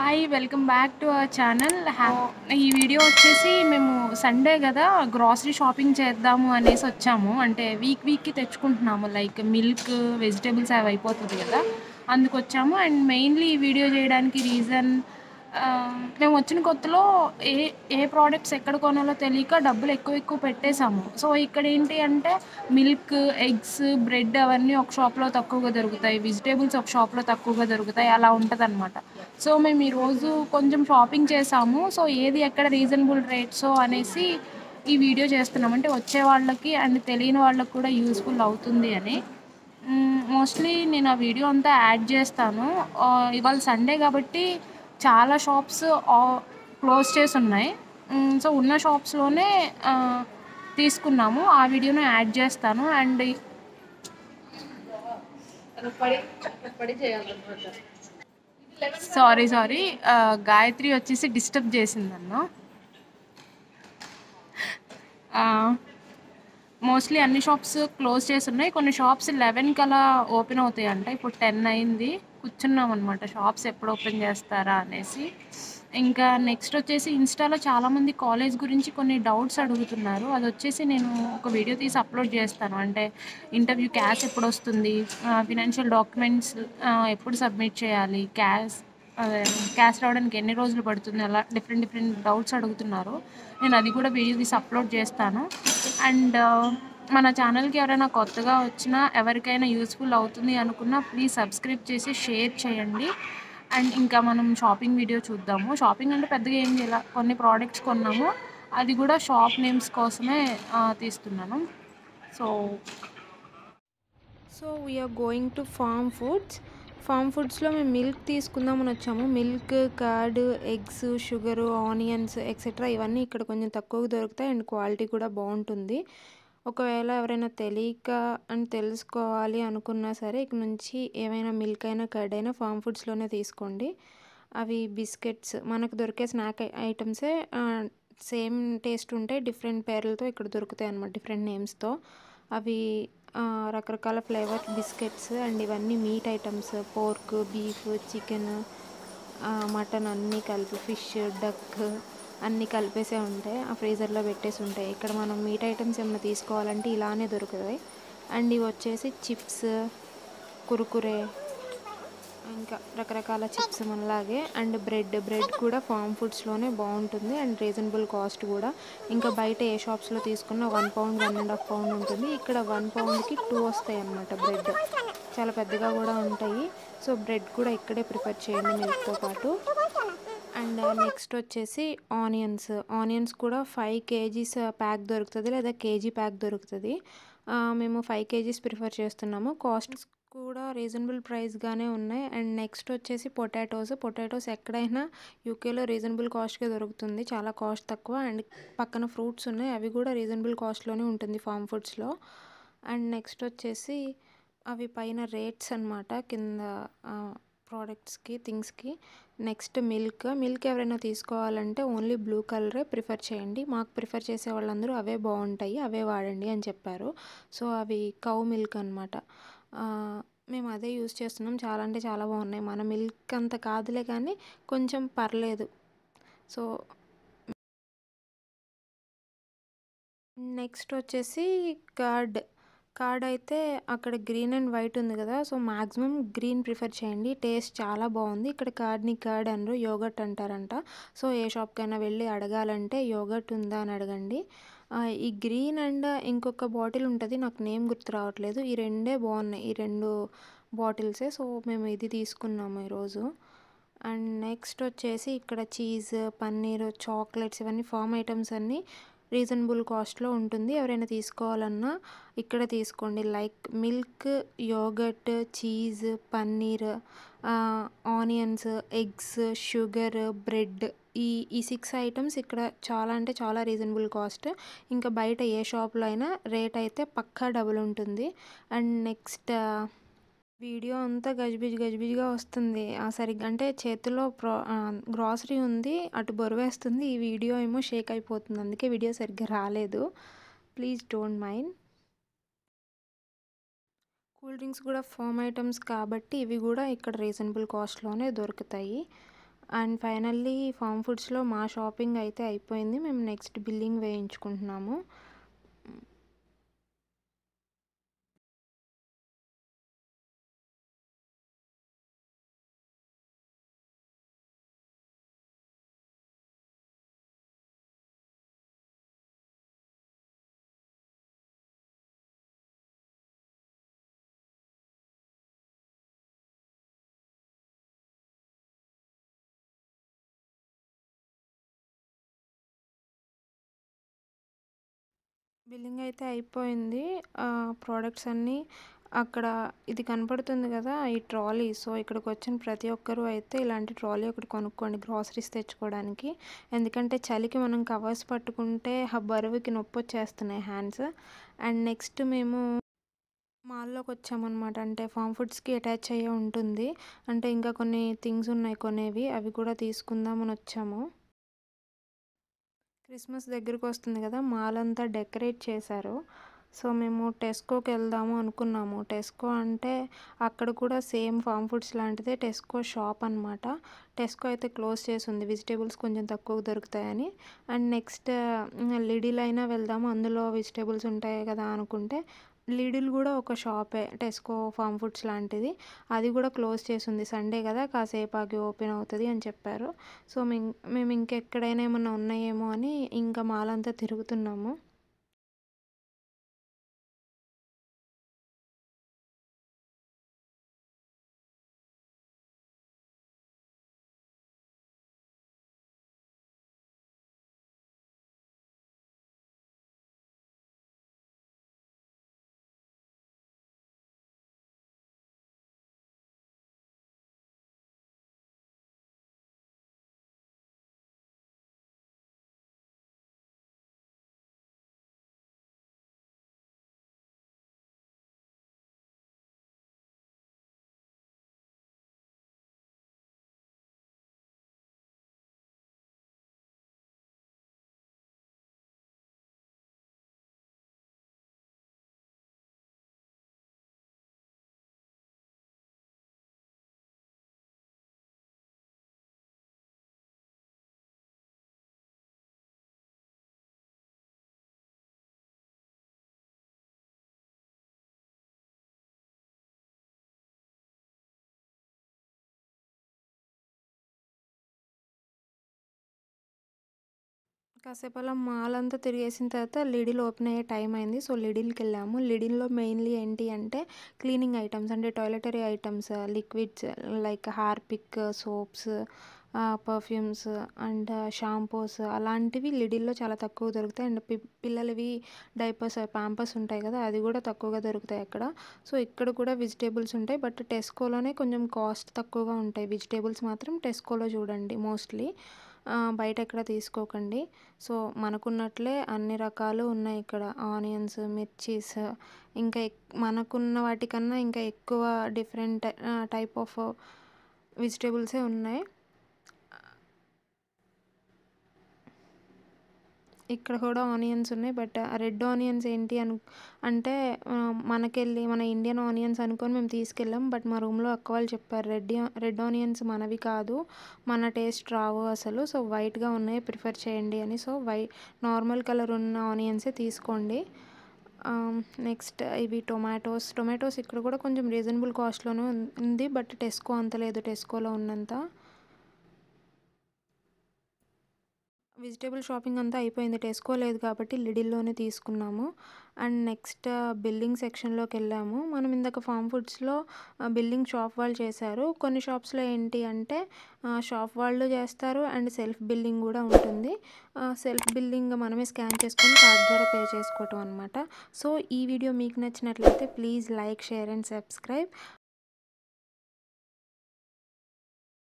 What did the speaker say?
Hi welcome back to our channel ఈ video వచ్చేసి మేము సండే కదా గ్రాసరీ షాపింగ్ చేద్దాము అనేసి వచ్చాము అంటే వీక్ వీక్కి తెచ్చుకుంటున్నాము లైక్ మిల్క్ వెజిటేబుల్స్ అవి అయిపోతుంది కదా అందుకు వచ్చాము అండ్ మెయిన్లీ ఈ వీడియో చేయడానికి రీజన్ మేము వచ్చిన కొత్తలో ఏ ఏ ప్రోడక్ట్స్ ఎక్కడ కొనాలో తెలియక డబ్బులు ఎక్కువ ఎక్కువ పెట్టేశాము సో ఇక్కడ ఏంటి అంటే మిల్క్ ఎగ్స్ బ్రెడ్ అవన్నీ ఒక షాప్లో తక్కువగా దొరుకుతాయి వెజిటేబుల్స్ ఒక షాప్లో తక్కువగా దొరుకుతాయి అలా ఉంటుంది అనమాట సో మేము ఈరోజు కొంచెం షాపింగ్ చేసాము సో ఏది ఎక్కడ రీజనబుల్ రేట్సో అనేసి ఈ వీడియో చేస్తున్నాం అంటే వచ్చే వాళ్ళకి అండ్ తెలియని వాళ్ళకి కూడా యూస్ఫుల్ అవుతుంది అని మోస్ట్లీ నేను ఆ వీడియో అంతా యాడ్ చేస్తాను ఆ, ఇవాళ సండే కాబట్టి చాలా షాప్స్ క్లోజ్ చేసి ఉన్నాయి మ్, సో ఉన్న షాప్స్లోనే ఆ, తీసుకున్నాము ఆ వీడియోను యాడ్ చేస్తాను అండ్ సారీ సారీ గాయత్రి వచ్చేసి డిస్టర్బ్ చేసింది నన్ను మోస్ట్లీ అన్ని షాప్స్ క్లోజ్ చేసి ఉన్నాయి కొన్ని షాప్స్ లెవెన్ కలా ఓపెన్ అవుతాయి అంట ఇప్పుడు టెన్ అయింది కూర్చున్నాం అనమాట షాప్స్ ఎప్పుడు ఓపెన్ చేస్తారా అనేసి ఇంకా నెక్స్ట్ వచ్చేసి ఇన్స్టాలో చాలామంది కాలేజ్ గురించి కొన్ని డౌట్స్ అడుగుతున్నారు అది వచ్చేసి నేను ఒక వీడియో తీసి అప్లోడ్ చేస్తాను అంటే ఇంటర్వ్యూ క్యాష్ ఎప్పుడు వస్తుంది ఫినాన్షియల్ డాక్యుమెంట్స్ ఎప్పుడు సబ్మిట్ చేయాలి క్యాష్ అదే క్యాష్ రావడానికి ఎన్ని రోజులు పడుతుంది అలా డిఫరెంట్ డిఫరెంట్ డౌట్స్ అడుగుతున్నారు నేను అది కూడా వీడియో తీసి అప్లోడ్ చేస్తాను అండ్ మన ఛానల్కి ఎవరైనా కొత్తగా వచ్చినా ఎవరికైనా యూస్ఫుల్ అవుతుంది అనుకున్నా ప్లీజ్ సబ్స్క్రైబ్ చేసి షేర్ చేయండి అండ్ ఇంకా మనం షాపింగ్ వీడియో చూద్దాము షాపింగ్ అంటే పెద్దగా ఏం చేయాల కొన్ని ప్రోడక్ట్స్ కొన్నాము అది కూడా షాప్ నేమ్స్ కోసమే ఆ, తీస్తున్నాను so so we're going to farm foods farm ఫుడ్స్లో మేము మిల్క్ తీసుకుందామని వచ్చాము milk curd eggs sugar onions etcetera ఇవన్నీ ఇక్కడ కొంచెం తక్కువగా దొరుకుతాయి అండ్ క్వాలిటీ కూడా బాగుంటుంది ఒకవేళ ఎవరైనా తెలియక అని తెలుసుకోవాలి అనుకున్నా సరే ఇక నుంచి ఏమైనా మిల్క్ అయినా కర్డ్ అయినా ఫార్మ్ ఫుడ్స్లోనే తీసుకోండి అవి బిస్కెట్స్ మనకు దొరికే స్నాక్ ఐటమ్సే సేమ్ టేస్ట్ ఉంటాయి డిఫరెంట్ పేర్లతో ఇక్కడ దొరుకుతాయి అన్నమాట డిఫరెంట్ నేమ్స్తో అవి ఆ, రకరకాల ఫ్లేవర్ బిస్కెట్స్ అండ్ ఇవన్నీ meat items pork beef chicken mutton అన్నీ కలిపి ఫిష్ డక్ అన్నీ కలిపేసే ఉంటాయి ఆ ఫ్రీజర్లో పెట్టేసి ఉంటాయి ఇక్కడ మనం మీట్ ఐటమ్స్ ఏమైనా తీసుకోవాలంటే ఇలానే దొరుకుతాయి అండ్ ఇవి వచ్చేసి చిప్స్ కురుకురే ఇంకా రకరకాల చిప్స్ మనలాగే అండ్ బ్రెడ్ బ్రెడ్ కూడా ఫామ్ ఫుడ్స్లోనే బాగుంటుంది అండ్ రీజనబుల్ కాస్ట్ కూడా ఇంకా బయట ఏ షాప్స్లో తీసుకున్నా one pound one and half pound ఉంటుంది ఇక్కడ వన్ పౌండ్కి టూ వస్తాయి అన్నమాట బ్రెడ్ చాలా పెద్దగా కూడా ఉంటాయి సో బ్రెడ్ కూడా ఇక్కడే ప్రిపేర్ చేయండి మిల్క్తో పాటు అండ్ నెక్స్ట్ వచ్చేసి ఆనియన్స్ ఆనియన్స్ కూడా ఫైవ్ కేజీస్ ప్యాక్ దొరుకుతుంది లేదా కేజీ ప్యాక్ దొరుకుతుంది ఆ, మేము ఫైవ్ కేజీస్ ప్రిఫర్ చేస్తున్నాము కాస్ట్ కూడా రీజనబుల్ ప్రైస్గానే ఉన్నాయి అండ్ నెక్స్ట్ వచ్చేసి పొటాటోస్ పొటాటోస్ ఎక్కడైనా యూకేలో రీజనబుల్ కాస్ట్గా దొరుకుతుంది చాలా కాస్ట్ తక్కువ అండ్ పక్కన ఫ్రూట్స్ ఉన్నాయి అవి కూడా రీజనబుల్ కాస్ట్లోనే ఉంటుంది ఫామ్ ఫుడ్స్లో అండ్ నెక్స్ట్ వచ్చేసి అవి పైన రేట్స్ అన్నమాట కింద ప్రోడక్ట్స్కి థింగ్స్కి నెక్స్ట్ మిల్క్ మిల్క్ ఎవరైనా తీసుకోవాలంటే ఓన్లీ బ్లూ కలరే ప్రిఫర్ చేయండి మాకు ప్రిఫర్ చేసే వాళ్ళందరూ అవే బాగుంటాయి అవే వాడండి అని చెప్పారు సో అవి కౌ మిల్క్ అనమాట మేము అదే యూస్ చేస్తున్నాం చాలా అంటే చాలా బాగున్నాయి మన మిల్క్ అంత కాదులే కానీ కొంచెం పర్లేదు సో నెక్స్ట్ వచ్చేసి కర్డ్ కర్డ్ అయితే అక్కడ గ్రీన్ అండ్ వైట్ ఉంది కదా సో మ్యాక్సిమం గ్రీన్ ప్రిఫర్ చేయండి టేస్ట్ చాలా బాగుంది ఇక్కడ కర్డ్ని కర్డ్ అనరు యోగట్ అంటారంట సో ఏ షాప్కైనా వెళ్ళి అడగాలంటే యోగట్ ఉందా అని అడగండి ఆ, ఈ గ్రీన్ అండ్ ఇంకొక బాటిల్ ఉంటుంది నాకు నేమ్ గుర్తు రావట్లేదు ఈ రెండే బాగున్నాయి ఈ రెండు బాటిల్సే సో మేము ఇది తీసుకున్నాము ఈరోజు అండ్ నెక్స్ట్ వచ్చేసి ఇక్కడ చీజ్ పన్నీర్ చాక్లెట్స్ ఇవన్నీ ఫామ్ ఐటమ్స్ అన్నీ రీజనబుల్ కాస్ట్లో ఉంటుంది ఎవరైనా తీసుకోవాలన్నా ఇక్కడ తీసుకోండి like milk yogurt cheese paneer onions eggs sugar bread ఈ ఈ సిక్స్ ఐటమ్స్ ఇక్కడ చాలా అంటే చాలా రీజనబుల్ కాస్ట్ ఇంకా బయట ఏ షాప్లో అయినా రేట్ అయితే పక్కా డబుల్ ఉంటుంది అండ్ నెక్స్ట్ వీడియో అంతా గజిబిజి గజిబిజిగా వస్తుంది ఆ సరిగ్గా అంటే చేతిలో ప్రో గ్రాసరీ ఉంది అటు బొరువేస్తుంది ఈ వీడియో ఏమో షేక్ అయిపోతుంది అందుకే వీడియో సరిగ్గా రాలేదు please don't mind cool drinks కూడా ఫామ్ ఐటమ్స్ కాబట్టి ఇవి కూడా ఇక్కడ రీజనబుల్ కాస్ట్లోనే దొరుకుతాయి అండ్ ఫైనల్లీ ఫామ్ ఫుడ్స్‌లో మా షాపింగ్ అయితే అయిపోయింది. మేము నెక్స్ట్ బిల్లింగ్ వేయించుకుంటున్నాము. బిల్లింగ్ అయితే అయిపోయింది. ఆహ్, ప్రొడక్ట్స్ అన్నీ అక్కడ ఇది కనపడుతుంది గదా! ఈ ట్రాలీ. సో, ఇక్కడికొచ్చిన ప్రతి ఒక్కరు అయితే ఇలాంటి ట్రాలీ ఒకటి కొనుక్కోండి గ్రాసరీస్ తెచ్చుకోవడానికి. ఎందుకంటే చలికి మనం కవర్స్ పట్టుకుంటే ఆ బరువుకి నొప్పొచ్చేస్తున్నాయి హ్యాండ్స్. అండ్ నెక్స్ట్ మేము మాల్‌లోకొచ్చామనమాట. అంటే ఫామ్ ఫుడ్స్‌కి అటాచ్ అయ్యే ఉంటుంది. అంటే ఇంకా కొన్ని థింగ్స్ ఉన్నాయి కొనేవి. అవి కూడా తీసుకుందామని వచ్చాము. క్రిస్మస్ దగ్గరకొస్తుంది గదా! మాల్ అంతా డెకరేట్ చేశారు. సో, మేము టెస్కోకెళ్దాము అనుకున్నాము. టెస్కో అంటే అక్కడ కూడా సేమ్ ఫామ్ ఫుడ్స్ లాంటిదే టెస్కో షాప్ అనమాట. టెస్కో అయితే క్లోజ్ చేసుంది. వెజిటబుల్స్ కొంచెం తక్కువకు దొరుకుతాయని. అండ్ నెక్స్ట్ లిడిల్ అయినా వెళ్దాము. అందులో వెజిటబుల్స్ ఉంటాయి కదా అనుకుంటే లిడిల్ గూడా ఒక షాపే. టెస్కో ఫామ్ ఫుడ్స్ లాంటిది. అది గూడా క్లోజ్ చేసుంది. సండే గదా! కాసేపు ఆగి ఓపెన్ అవుతది అని చెప్పారు. సో, మేం మేము ఇంకెక్కడైనా ఏమన్నా ఉన్నాయేమో అని ఇంకా మాల్ అంతా తిరుగుతున్నాము. కాసేపు అలా మాల్ అంతా తిరిగేసిన తర్వాత లిడిల్ ఓపెన్ అయ్యే టైం అయింది. సో, లిడిల్‌కెళ్ళాము. లిడిల్‌లో మెయిన్‌లీ ఏంటి అంటే క్లీనింగ్ ఐటెమ్స్ అంటే toiletry items, liquids like Harpic, soaps, ah, perfumes and shampoos అలాంటివి లిడిల్‌లో చాలా తక్కువకు దొరుకుతాయి. అండ్ పి పిల్లలవి డైపర్స్, పాంపర్స్ ఉంటాయి గదా! అది గూడా తక్కువగా దొరుకుతాయి అక్కడ. సో, ఇక్కడ కూడా వెజిటబుల్స్ ఉంటాయి. బట్ టెస్కోలోనే కొంచెం కాస్ట్ తక్కువగా ఉంటాయి. వెజిటబుల్స్ మాత్రం టెస్కోలో చూడండి మోస్ట్‌లీ. ఆహ్, బయట ఎక్కడ తీసుకోకండి. సో, మనకున్నట్లే అన్ని రకాలు ఉన్నాయి ఇక్కడ. ఆనియన్స్, మిర్చీస్ ఇంకా ఎక్ మనకున్న వాటికన్నా ఇంకా ఎక్కువ డిఫరెంట్ ఆహ్, టైప్ ఆఫ్ వెజిటబుల్సే ఉన్నాయి. ఇక్కడ కూడా ఆనియన్స్ ఉన్నాయి. బట్ ఆ రెడ్ ఆనియన్స్ ఏంటి అను అంటే ఆహ్, మనకెళ్ళి మన ఇండియన్ ఆనియన్స్ అనుకోని మేము తీసుకెళ్ళాం. బట్ మా రూమ్‌లో అక్క వాళ్ళు చెప్పారు. రెడ్ యా రెడ్ ఆనియన్స్ మనవి కాదు. మన టేస్ట్ రావు అసలు. సో, వైట్‌గా ఉన్నయే ప్రిఫర్ చేయండి అని. సో, వై నార్మల్ కలర్ ఉన్న ఆనియన్సే తీసుకోండి. ఆహ్, నెక్స్ట్ ఇవి టొమాటోస్. టొమాటోస్ ఇక్కడ కూడా కొంచెం రీజనబుల్ కాస్ట్‌లోనే ఉం ఉంది. బట్ టెస్కో అంత లేదు. టెస్కోలో ఉన్నంత. వెజిటబుల్ షాపింగ్ అంతా అయిపోయింది. టెస్కో లేదు కాబట్టి లిడిల్‌లోనే తీసుకున్నాము. అండ్ నెక్స్ట్ బిల్లింగ్ సెక్షన్‌లోకెళ్ళాము. మనం ఇందాక ఫామ్ ఫుడ్స్‌లో ఆహ్, బిల్లింగ్ షాప్ వాళ్ళు చేశారు. కొన్ని షాప్స్‌లో ఏంటి అంటే ఆహ్, షాప్ వాళ్ళు చేస్తారు. అండ్ సెల్ఫ్ బిల్లింగ్ గూడా ఉంటుంది. ఆహ్, సెల్ఫ్ బిల్లింగ్ మనమే స్కాన్ చేసుకొని కార్డ్ ద్వారా పే చేసుకోవటం అనమాట. సో, ఈ వీడియో మీకు నచ్చినట్లయితే please like, share and subscribe.